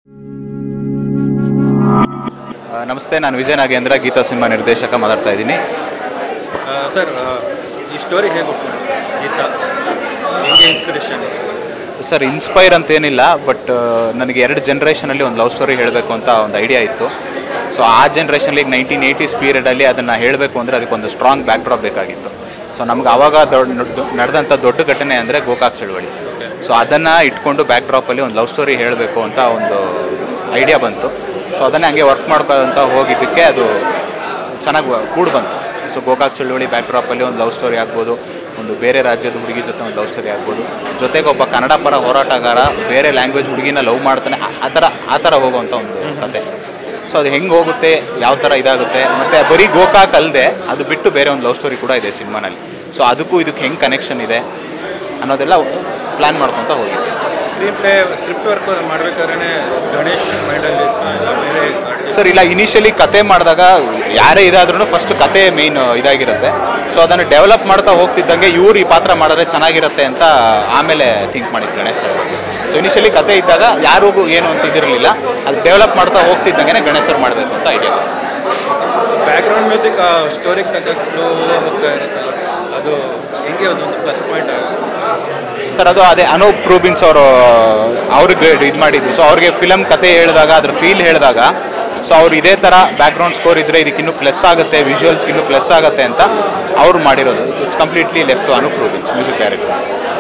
ಆ, ನಮಸ್ತೆ ನಾನು ವಿಜಯ ನಾಗೇಂದ್ರ ಗೀತಾ ಸಿನಿಮಾ ನಿರ್ದೇಶಕ ಮಾತಾಡ್ತಾ ಇದ್ದೀನಿ ಸರ್ ಈ ಸ್ಟೋರಿ ಹೇಗೆ ಹುಟ್ಟು ಗೀತಾ ಹೆಂಗೆ ಇನ್ಸ್ಪಿರೇಷನ್ ಸರ್ ಇನ್ಸ್ಪೈರ್ ಅಂತ ಏನಿಲ್ಲ ಬಟ್ ನನಗೆ ಎರಡು ಜನ್ರೇಷನಲ್ಲಿ ಒಂದು ಲವ್ ಸ್ಟೋರಿ ಹೇಳಬೇಕು ಅಂತ ಒಂದು ಐಡಿಯಾ ಇತ್ತು ಸೊ ಆ ಜನ್ರೇಷನ್ಲಿ ಈಗ ನೈನ್ಟೀನ್ ಏಯ್ಟೀಸ್ ಪೀರಿಯಡಲ್ಲಿ ಅದನ್ನು ಹೇಳಬೇಕು ಅಂದರೆ ಅದಕ್ಕೊಂದು ಸ್ಟ್ರಾಂಗ್ ಬ್ಯಾಕ್ ಡ್ರಾಪ್ ಬೇಕಾಗಿತ್ತು ಸೊ ನಮ್ಗೆ ಆವಾಗ ದೊಡ್ಡ ನಡೆದಂಥ ದೊಡ್ಡ ಘಟನೆ ಅಂದರೆ ಗೋಕಾಕ್ ಚಳವಳಿ ಸೊ ಅದನ್ನು ಇಟ್ಕೊಂಡು ಬ್ಯಾಕ್ ಡ್ರಾಪಲ್ಲಿ ಒಂದು ಲವ್ ಸ್ಟೋರಿ ಹೇಳಬೇಕು ಅಂತ ಒಂದು ಐಡಿಯಾ ಬಂತು ಸೊ ಅದನ್ನೇ ಹಂಗೆ ವರ್ಕ್ ಮಾಡ್ಕೊಂತ ಹೋಗಿದ್ದಕ್ಕೆ ಅದು ಚೆನ್ನಾಗಿ ಕೂಡ್ ಬಂತು ಸೊ ಗೋಕಾಕ್ ಚಳುವಳಿ ಬ್ಯಾಕ್ ಡ್ರಾಪಲ್ಲಿ ಒಂದು ಲವ್ ಸ್ಟೋರಿ ಆಗ್ಬೋದು ಒಂದು ಬೇರೆ ರಾಜ್ಯದ ಹುಡುಗಿ ಜೊತೆ ಒಂದು ಲವ್ ಸ್ಟೋರಿ ಆಗ್ಬೋದು ಜೊತೆಗೆ ಒಬ್ಬ ಕನ್ನಡ ಪರ ಹೋರಾಟಗಾರ ಬೇರೆ ಲ್ಯಾಂಗ್ವೇಜ್ ಹುಡುಗಿನ ಲವ್ ಮಾಡ್ತಾನೆ ಆ- ಆ ಥರ ಆ ಥರ ಹೋಗುವಂಥ ಒಂದು ಕತೆ ಸೊ ಅದು ಹೆಂಗೆ ಹೋಗುತ್ತೆ ಯಾವ ಥರ ಇದಾಗುತ್ತೆ ಮತ್ತು ಬರೀ ಗೋಕಾಕ್ ಅಲ್ಲದೆ ಅದು ಬಿಟ್ಟು ಬೇರೆ ಒಂದು ಲವ್ ಸ್ಟೋರಿ ಕೂಡ ಇದೆ ಸಿನಿಮಾನಲ್ಲಿ ಸೊ ಅದಕ್ಕೂ ಇದಕ್ಕೆ ಹೆಂಗೆ ಕನೆಕ್ಷನ್ ಇದೆ ಅನ್ನೋದೆಲ್ಲ ಪ್ಲ್ಯಾನ್ ಮಾಡ್ಕೊತ ಹೋಗಿದ್ದೆ ಸ್ಕ್ರೀನ್ ಪ್ಲೇ ಸ್ಕ್ರಿಪ್ಟ್ ವರ್ಕ್ ಮಾಡ್ಬೇಕಾದ್ರೆ ಗಣೇಶ್ ಮೈಂಡಲ್ಲಿ ಇಲ್ಲ ಬೇರೆ artist- ಸರ್ ಇಲ್ಲ ಇನಿಷಿಯಲಿ ಕತೆ ಮಾಡಿದಾಗ ಯಾರೇ ಇದಾದ್ರೂ ಫಸ್ಟ್ ಕತೆ ಮೇಯ್ನ್ ಇದಾಗಿರುತ್ತೆ ಸೊ ಅದನ್ನು ಡೆವಲಪ್ ಮಾಡ್ತಾ ಹೋಗ್ತಿದ್ದಂಗೆ ಇವ್ರು ಈ ಪಾತ್ರ ಮಾಡಿದ್ರೆ ಚೆನ್ನಾಗಿರುತ್ತೆ ಅಂತ ಆಮೇಲೆ ಥಿಂಕ್ ಮಾಡಿದ್ದು ಗಣೇಶ್ ಸರ್ ಸೊ ಇನಿಷಿಯಲಿ ಕತೆ ಇದ್ದಾಗ ಯಾರಿಗೂ ಏನು ಅಂತ ಇದಿರಲಿಲ್ಲ ಅದು ಡೆವಲಪ್ ಮಾಡ್ತಾ ಹೋಗ್ತಿದ್ದಂಗೆ ಗಣೇಶ್ ಸರ್ ಮಾಡಬೇಕು ಅಂತ ಐಡಿಯಾ ಬ್ಯಾಕ್ಗ್ರೌಂಡ್ ಮ್ಯೂಸಿಕ್ ಸ್ಟೋರಿಗೆ ತగ్గಕ್ಕೆ ಸ್ಲೋ ಹೋಗ್ತಾ ಇರುತ್ತಲ್ಲ ಅದು ಹೆಂಗೆ ಅದೊಂದು ಪ್ಲಸ್ ಪಾಯಿಂಟ್ ಆಗುತ್ತೆ ಸರ್ ಅದು ಅದೇ ಅನೂಪ್ ರೂಬಿನ್ಸ್ ಅವರು ಅವ್ರಿಗೆ ಇದು ಮಾಡಿದ್ದು ಸೊ ಅವ್ರಿಗೆ ಫಿಲಮ್ ಕತೆ ಹೇಳಿದಾಗ ಅದ್ರ ಫೀಲ್ ಹೇಳಿದಾಗ ಸೊ ಅವ್ರು ಇದೇ ಥರ ಬ್ಯಾಕ್ಗ್ರೌಂಡ್ ಸ್ಕೋರ್ ಇದ್ದರೆ ಇದಕ್ಕೆ ಇನ್ನೂ ಪ್ಲಸ್ ಆಗುತ್ತೆ ವಿಜುವಲ್ಸ್ಗೆ ಇನ್ನೂ ಪ್ಲಸ್ ಆಗುತ್ತೆ ಅಂತ ಅವ್ರು ಮಾಡಿರೋದು it's completely left to Anoop Rubens music director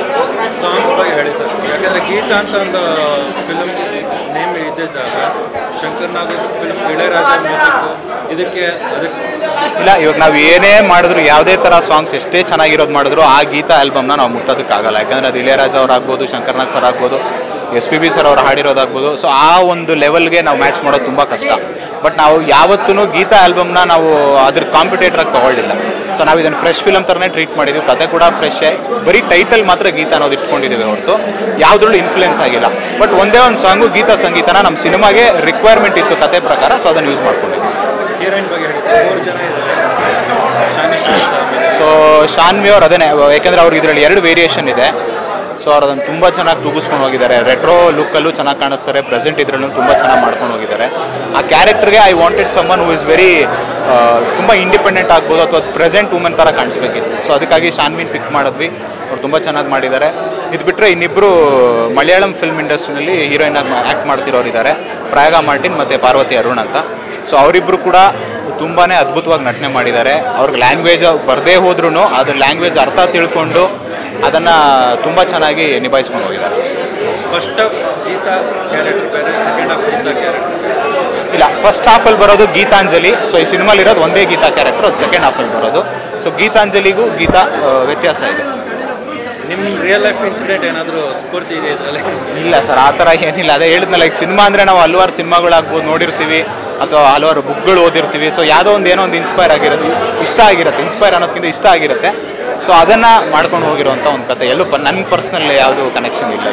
songs ಬಗ್ಗೆ ಹೇಳಿ ಸರ್ ಯಾಕಂದರೆ ಗೀತಾ ಅಂತ ಒಂದು ಫಿಲಮ್ ನೇಮ್ ಇದ್ದಿದ್ದಾಗ ಶಂಕರ್ ನಾಗ್ ಫಿಲಮ್ ಇಳೆಯರಾಜ ಮ್ಯೂಸಿಕ್ ಇದಕ್ಕೆ ಅದಕ್ಕೆ ಇಲ್ಲ ಇವಾಗ ನಾವು ಏನೇ ಮಾಡಿದ್ರು ಯಾವುದೇ ಥರ ಸಾಂಗ್ಸ್ ಎಷ್ಟೇ ಚೆನ್ನಾಗಿರೋದು ಮಾಡಿದ್ರು ಆ ಗೀತಾ ಆಲ್ಬಮ್ನ ನಾವು ಮುಟ್ಟೋದಕ್ಕಾಗಲ್ಲ ಯಾಕಂದರೆ ಅದು ಇಳೆಯರಾಜ ಅವ್ರು ಆಗ್ಬೋದು ಶಂಕರ್ನಾಗ್ ಸರ್ ಆಗ್ಬೋದು ಎಸ್ ಪಿ ಬಿ ಸರ್ ಅವ್ರು ಹಾಡಿರೋದಾಗ್ಬೋದು ಸೊ ಆ ಒಂದು ಲೆವೆಲ್ಗೆ ನಾವು ಮ್ಯಾಚ್ ಮಾಡೋದು ತುಂಬ ಕಷ್ಟ ಬಟ್ ನಾವು ಯಾವತ್ತೂ ಗೀತಾ ಆಲ್ಬಮ್ನ ನಾವು ಅದ್ರ ಕಾಂಪಿಟೇಟ್ರಾಗಿ ತೊಗೊಳ್ಳಿಲ್ಲ ಸೊ ನಾವು ಇದನ್ನು ಫ್ರೆಶ್ ಫಿಲಮ್ ಥರನೇ ಟ್ರೀಟ್ ಮಾಡಿದ್ದೀವಿ ಕತೆ ಕೂಡ ಫ್ರೆಶೇ ಬರೀ ಟೈಟಲ್ ಮಾತ್ರ ಗೀತಾ ಅನ್ನೋದು ಇಟ್ಕೊಂಡಿದ್ದೀವಿ ಹೊರತು ಯಾವುದ್ರಲ್ಲೂ ಇನ್ಫ್ಲುಯೆನ್ಸ್ ಆಗಿಲ್ಲ ಬಟ್ ಒಂದೇ ಒಂದು ಸಾಂಗು ಗೀತಾ ಸಂಗೀತನ ನಮ್ಮ ಸಿನಿಮಾಗೆ ರಿಕ್ವೈರ್ಮೆಂಟ್ ಇತ್ತು ಕತೆ ಪ್ರಕಾರ ಸೊ ಅದನ್ನು ಯೂಸ್ ಮಾಡ್ಕೊಂಡಿದ್ದೀವಿ ಹೀರೋಯಿನ್ ಬಗ್ಗೆ ಹೇಳಿ ಸರ್ ಮೂರು ಜನ ಇದ್ದಾರೆ ಶಾನಿಶಾ ಅಂತ ಆಮೇಲೆ ಸೊ ಶಾನ್ವಿ ಅವ್ರು ಅದೇನೆ ಯಾಕೆಂದ್ರೆ ಅವ್ರಿಗೆ ಇದರಲ್ಲಿ ಎರಡು ವೇರಿಯೇಷನ್ ಇದೆ ಸೊ ಅವ್ರು ಅದನ್ನು ತುಂಬ ಚೆನ್ನಾಗಿ ತೂಗಿಸ್ಕೊಂಡು ಹೋಗಿದ್ದಾರೆ ರೆಟ್ರೋ ಲುಕ್ಕಲ್ಲೂ ಚೆನ್ನಾಗಿ ಕಾಣಿಸ್ತಾರೆ ಪ್ರೆಸೆಂಟ್ ಇದರಲ್ಲೂ ತುಂಬ ಚೆನ್ನಾಗಿ ಮಾಡ್ಕೊಂಡು ಹೋಗಿದ್ದಾರೆ ಆ ಕ್ಯಾರೆಕ್ಟರ್ಗೆ I wanted someone who is very ತುಂಬ ಇಂಡಿಪೆಂಡೆಂಟ್ ಆಗ್ಬೋದು ಅಥವಾ ಪ್ರೆಸೆಂಟ್ ವುಮೆನ್ ಥರ ಕಾಣಿಸ್ಬೇಕಿತ್ತು ಸೊ ಅದಕ್ಕಾಗಿ ಶಾನ್ವಿನ್ ಪಿಕ್ ಮಾಡಿದ್ವಿ ಅವ್ರು ತುಂಬ ಚೆನ್ನಾಗಿ ಮಾಡಿದ್ದಾರೆ ಇದು ಬಿಟ್ಟರೆ ಇನ್ನಿಬ್ಬರು ಮಲಯಾಳಂ ಫಿಲ್ಮ್ ಇಂಡಸ್ಟ್ರಿನಲ್ಲಿ ಹೀರೋಯಿನ್ ಆಗಿ ಆ್ಯಕ್ಟ್ ಮಾಡ್ತಿರೋರು ಇದ್ದಾರೆ ಪ್ರಯಾಗ ಮಾರ್ಟಿನ್ ಮತ್ತು ಪಾರ್ವತಿ ಅರುಣ್ ಅಂತ ಸೊ ಅವರಿಬ್ಬರು ಕೂಡ ತುಂಬಾ ಅದ್ಭುತವಾಗಿ ನಟನೆ ಮಾಡಿದ್ದಾರೆ ಅವ್ರಿಗೆ ಲ್ಯಾಂಗ್ವೇಜ್ ಬರದೇ ಹೋದ್ರೂ ಅದ್ರ ಲ್ಯಾಂಗ್ವೇಜ್ ಅರ್ಥ ತಿಳ್ಕೊಂಡು ಅದನ್ನು ತುಂಬ ಚೆನ್ನಾಗಿ ನಿಭಾಯಿಸ್ಕೊಂಡು ಹೋಗಿದ್ದಾರೆ ಫಸ್ಟ್ ಆಫ್ ಗೀತಾ ಕ್ಯಾರೆಕ್ಟರ್ ಬೇರೆ ಸೆಕೆಂಡ್ ಆಫ್ ಗೀತಾ ಕ್ಯಾರೆಕ್ಟರ್ ಇಲ್ಲ ಫಸ್ಟ್ ಹಾಫಲ್ಲಿ ಬರೋದು ಗೀತಾಂಜಲಿ ಸೊ ಈ ಸಿನಿಮಾಲಿ ಇರೋದು ಒಂದೇ ಗೀತಾ ಕ್ಯಾರೆಕ್ಟರ್ ಅದು ಸೆಕೆಂಡ್ ಹಾಫಲ್ಲಿ ಬರೋದು ಸೊ ಗೀತಾಂಜಲಿಗೂ ಗೀತಾ ಆ, ವ್ಯತ್ಯಾಸ ಇದೆ ನಿಮ್ಮ ರಿಯಲ್ ಲೈಫ್ ಇನ್ಸಿಡೆಂಟ್ ಏನಾದರೂ ಸ್ಫೂರ್ತಿ ಇದೆ ಇದರಲ್ಲಿ ಇಲ್ಲ ಸರ್ ಆ ಥರ ಏನಿಲ್ಲ ಅದೇ ಹೇಳಿದ್ನಲ್ಲ ಈಗ ಸಿನಿಮಾ ಅಂದರೆ ನಾವು ಹಲವಾರು ಸಿನಿಮಾಗಳಾಗ್ಬೋದು ನೋಡಿರ್ತೀವಿ ಅಥವಾ ಹಲವಾರು ಬುಕ್ಗಳು ಓದಿರ್ತೀವಿ ಸೊ ಯಾವುದೋ ಒಂದು ಏನೋ ಒಂದು ಇನ್ಸ್ಪೈರ್ ಆಗಿರುತ್ತೆ ಇಷ್ಟ ಆಗಿರುತ್ತೆ ಇನ್ಸ್ಪೈರ್ ಅನ್ನೋದಕ್ಕಿಂತ ಇಷ್ಟ ಆಗಿರುತ್ತೆ ಸೊ ಅದನ್ನು ಮಾಡ್ಕೊಂಡು ಹೋಗಿರುವಂಥ ಒಂದು ಕತೆ ಎಲ್ಲೂ ಪ ನನ್ನ ಪರ್ಸ್ನಲ್ ಯಾವುದು ಕನೆಕ್ಷನ್ ಇಲ್ಲ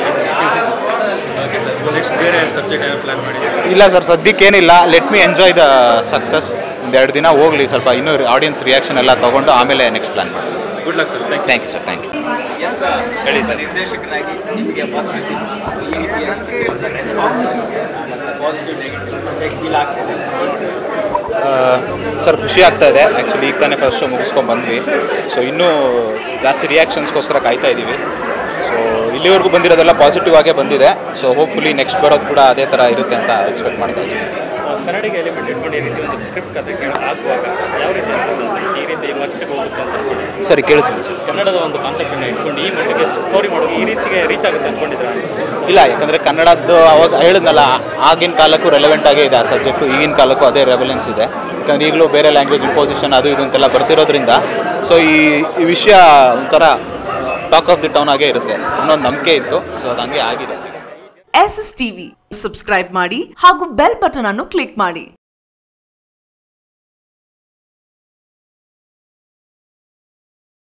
ಓಕೆ ಸರ್ ನೆಕ್ಸ್ಟ್ ಬೇರೆ ಸಬ್ಜೆಕ್ಟ್ ಏನೋ ಪ್ಲಾನ್ ಮಾಡಿ ಇಲ್ಲ ಸರ್ ಸದ್ಯಕ್ಕೇನಿಲ್ಲ let me enjoy the success ಒಂದೆರಡು ದಿನ ಹೋಗಲಿ ಸ್ವಲ್ಪ ಇನ್ನೂ ಆಡಿಯನ್ಸ್ ರಿಯಾಕ್ಷನ್ ಎಲ್ಲ ತೊಗೊಂಡು ಆಮೇಲೆ ನೆಕ್ಸ್ಟ್ ಪ್ಲಾನ್ ಮಾಡಿ good luck sir thank thank you sir thank you ಹೇಳಿ ಸರ್ ನಿರ್ದೇಶಕರಾಗಿ ನಿಮಗೆ ಪಾಸಿಟಿವ್ ಈ ರೀತಿಯ ಒಂದು ರೆಸ್ಪಾನ್ಸ್ ಪಾಸಿಟಿವ್ ನೆಗೆಟಿವ್ ಫೀಲ್ ಆಗ್ತಿದೆ ಸರ್ ಖುಷಿ ಆಗ್ತಾ ಇದೆ ಆ್ಯಕ್ಚುಲಿ ಈಗ ತಾನೇ ಫಸ್ಟ್ ಶೋ ಮುಗಿಸ್ಕೊಂಡು ಬಂದ್ವಿ ಸೊ ಇನ್ನೂ ಜಾಸ್ತಿ ರಿಯಾಕ್ಷನ್ಸ್ಗೋಸ್ಕರ ಕಾಯ್ತಾ ಇದ್ದೀವಿ ಸೊ ಇಲ್ಲಿವರೆಗೂ ಬಂದಿರೋದೆಲ್ಲ ಪಾಸಿಟಿವ್ ಆಗೇ ಬಂದಿದೆ ಸೊ ಹೋಪ್ಫುಲಿ ನೆಕ್ಸ್ಟ್ ಬರೋದು ಕೂಡ ಅದೇ ಥರ ಇರುತ್ತೆ ಅಂತ ಎಕ್ಸ್ಪೆಕ್ಟ್ ಮಾಡ್ತಾ ಇದ್ದೀವಿ ಕನ್ನಡಿಗೆ ಎಲಿಮೆಂಟ್ ಇಟ್ಕೊಂಡು ಈ ರೀತಿ ಒಂದು ಸ್ಕ್ರಿಪ್ಟ್ ಕತೆ ಕೇಳ ಹಾಕುವಾಗ ಯಾವ ರೀತಿ ಅನ್ಕೊಂಡ್ರಿ? ಈ ರೀತಿ ಮಟ್ಟಿಗೆ ಹೋಗುತ್ತೆ ಅಂತ ಅನ್ಕೊಂಡ್ರಿ? ಸರಿ ಕೇಳಿಸ್ತೀನಿ ಸರ್ ಕನ್ನಡದ ಒಂದು ಕಾನ್ಸೆಪ್ಟನ್ನು ಇಟ್ಕೊಂಡು ಈ ಮಟ್ಟಿಗೆ ಸ್ಟೋರಿ ಮಾಡೋದು ಈ ರೀತಿಗೆ ರೀಚ್ ಆಗುತ್ತೆ ಅನ್ಕೊಂಡಿದ್ರೆ ಇಲ್ಲ ಯಾಕಂದರೆ ಕನ್ನಡದ್ದು ಅವಾಗ ಹೇಳಿದ್ನಲ್ಲ ಆಗಿನ ಕಾಲಕ್ಕೂ ರೆಲೆವೆಂಟ್ ಆಗೇ ಇದೆ ಆ ಸಬ್ಜೆಕ್ಟು ಈಗಿನ ಕಾಲಕ್ಕೂ ಅದೇ ರೆಲೆವೆನ್ಸ್ ಇದೆ ಯಾಕಂದ್ರೆ ಈಗಲೂ ಬೇರೆ ಲ್ಯಾಂಗ್ವೇಜ್ ಇಂಪೋಸಿಷನ್ ಅದು ಇದು ಅಂತೆಲ್ಲ ಬರ್ತಿರೋದ್ರಿಂದ ಸೊ ಈ ಈ ವಿಷಯ ಒಂಥರ ಟಾಕ್ ಆಫ್ ದಿ ಟೌನ್ ಆಗೇ ಇರುತ್ತೆ ಅನ್ನೋ ನಂಬಿಕೆ ಇತ್ತು ಸೊ ಅದು ಹಂಗೆ ಆಗಿದೆ ಎಸ್ ಎಸ್ ಟಿವಿ ಸಬ್ಸ್ಕ್ರೈಬ್ ಮಾಡಿ ಹಾಗೂ ಬೆಲ್ ಬಟನ್ ಅನ್ನು ಕ್ಲಿಕ್ ಮಾಡಿ